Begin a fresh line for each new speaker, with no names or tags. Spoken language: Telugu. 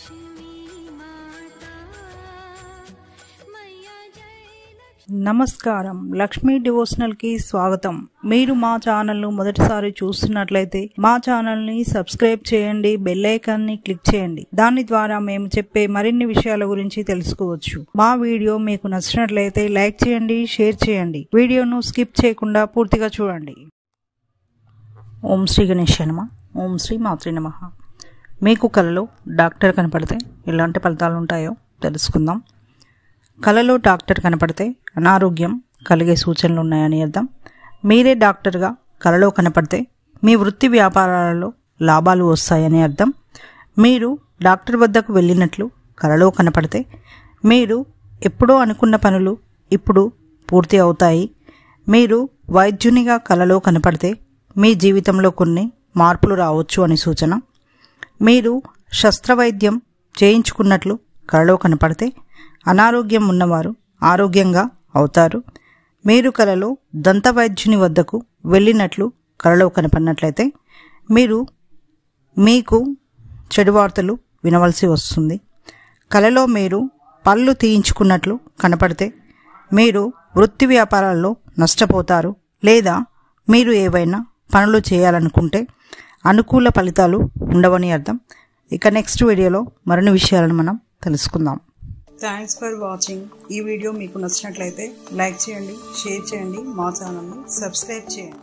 నమస్కారం లక్ష్మీ డివోషనల్ కి స్వాగతం మీరు మా ఛానల్ ను మొదటిసారి చూస్తున్నట్లయితే మా ఛానల్ ని సబ్స్క్రైబ్ చేయండి బెల్ ఐకాన్ ని క్లిక్ చేయండి దాని ద్వారా మేము చెప్పే మరిన్ని విషయాల గురించి తెలుసుకోవచ్చు మా వీడియో మీకు నచ్చినట్లయితే లైక్ చేయండి షేర్ చేయండి వీడియోను స్కిప్ చేయకుండా పూర్తిగా చూడండి ఓం శ్రీ గణేష్ నమ ఓం శ్రీ మాతృ నమ మీకు కలలో డాక్టర్ కనపడితే ఎలాంటి ఫలితాలు ఉంటాయో తెలుసుకుందాం కలలో డాక్టర్ కనపడితే అనారోగ్యం కలిగే సూచనలు ఉన్నాయని అర్థం మీరే డాక్టర్గా కలలో కనపడితే మీ వృత్తి వ్యాపారాలలో లాభాలు వస్తాయని అర్థం మీరు డాక్టర్ వద్దకు వెళ్ళినట్లు కలలో కనపడితే మీరు ఎప్పుడో అనుకున్న పనులు ఇప్పుడు పూర్తి అవుతాయి మీరు వైద్యునిగా కలలో కనపడితే మీ జీవితంలో కొన్ని మార్పులు రావచ్చు అని సూచన మీరు శస్త్రవైద్యం చేయించుకున్నట్లు కలలో కనపడితే అనారోగ్యం ఉన్నవారు ఆరోగ్యంగా అవుతారు మీరు కలలో దంతవైద్యుని వద్దకు వెళ్ళినట్లు కలలో కనపడినట్లయితే మీరు మీకు చెడు వార్తలు వినవలసి వస్తుంది కలలో మీరు పళ్ళు తీయించుకున్నట్లు కనపడితే మీరు వృత్తి వ్యాపారాల్లో నష్టపోతారు లేదా మీరు ఏవైనా పనులు చేయాలనుకుంటే అనుకూల ఫలితాలు ఉండవని అర్థం ఇక నెక్స్ట్ వీడియోలో మరిన్ని విషయాలను మనం తెలుసుకుందాం థ్యాంక్స్ ఫర్ వాచింగ్ ఈ వీడియో మీకు నచ్చినట్లయితే లైక్ చేయండి షేర్ చేయండి మా ఛానల్ని సబ్స్క్రైబ్ చేయండి